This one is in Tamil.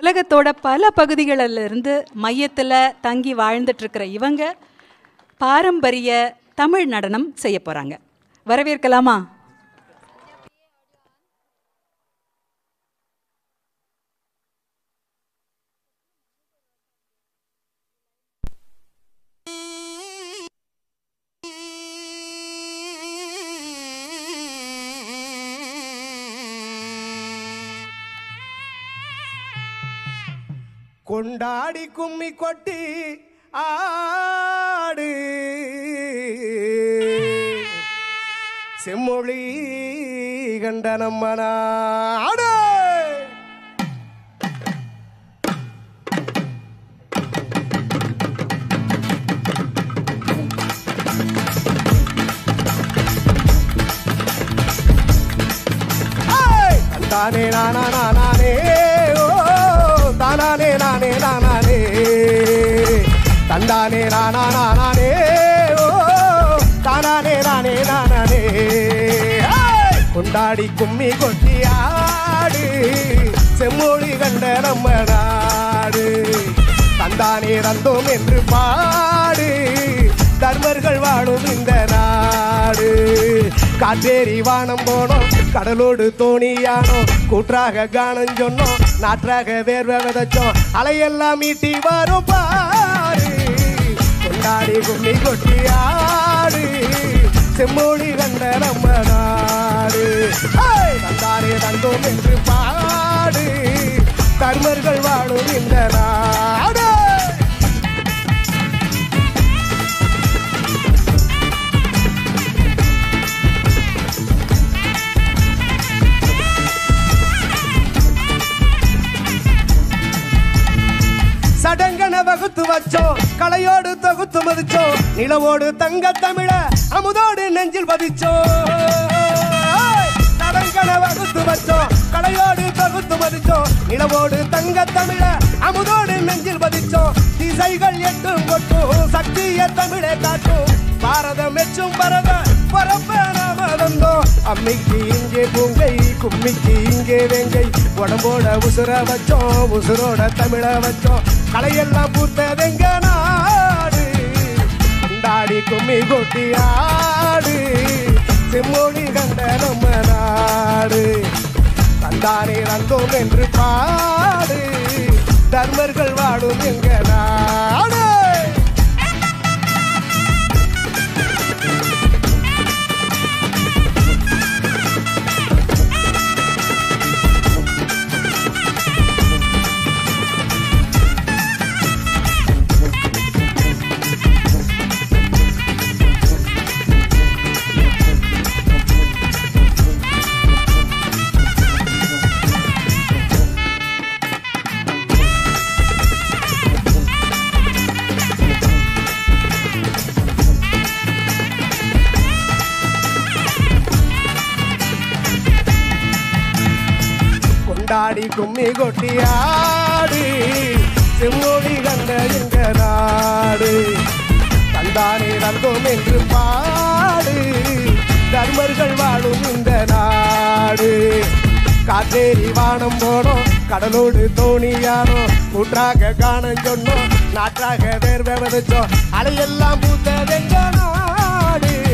உலகத்தோட பல பகுதிகளில் இருந்து மையத்தில் தங்கி வாழ்ந்துட்டு இருக்கிற இவங்க பாரம்பரிய தமிழ் நடனம் செய்ய போகிறாங்க வரவேற்கலாமா கொண்டாடி கும்மி கொட்டி ஆடு செம்மொழி கண்ட நம்ம நாடு ஏய்! தானே நானா நானே ஓ தானானே நானே நானே தந்தானே நானா நானே ஓ தானானே நானே நானே ஏய்! கொண்டாடி கும்மி கொட்டி ஆடு செம்மொழி கண்ட நம்ம நாடு தந்தானே தந்தோம் என்று பாடு தர்மர்கள் வாழும் இந்த நாடு காற்றேறி வானம் போனோம் கடலோடு தோணியானோம் கூற்றாக கானம் சொன்னோம் நாற்றாக வேர்வை விதைச்சோம் அலையெல்லாம் மீட்டி வரும் பாரு கொண்டாடி கும்மி கொட்டி ஆடு செம்மொழி கண்ட நம்ம நாடு ஏய்! தந்தாரே தந்தோம் என்று பாடு தர்மர்கள் வாழும் இந்த நாடு சடங்கன வகுத்து வச்சோம் கலையோடு தொகுத்து மதிச்சோம் நிலவோடு தங்க தமிழ அமுதோடு நெஞ்சில் பதிச்சோம் ஏய்! சடங்கன வகுத்து வச்சோம் கலையோடு தொகுத்து மதிச்சோம் நிலவோடு தங்க தமிழ அமுதோடு நெஞ்சில் பதிச்சோம் திசைகள் எட்டும் கொட்டும் சக்திய தமிழை காட்டும் பாரதம் மெச்சும் பரத பரப்ப நாம வந்தோம் அம்மிக்கு இங்கே பூங்கை கும்மிக்கு இங்கே வேங்கை உடம்போட உசுர வச்சோம் உசுரோட தமிழ வச்சோம் கலையெல்லாம் பூத்ததெங்க நாடு கொண்டாடி கும்மி கொட்டி ஆடு செம்மொழி கண்ட நம்ம நாடு தந்தானே தந்தோம் என்று பாடு தர்மர்கள் வாழும் எங்க நாடு கொண்டாடி கும்மி கொட்டி ஆடு செம்மொழி கண்ட எங்க நாடு தந்தானே தந்தோம் என்று பாடு தர்மர்கள் வாழும் இந்த நாடு காற்றேறி வானம் போனோம் கடலோடு தோணியானோம் கூற்றாக காணம் சொன்னோம் நாற்றாக வேர்வை விதைச்சோம் அலையெல்லாம் பூத்ததெங்க நாடு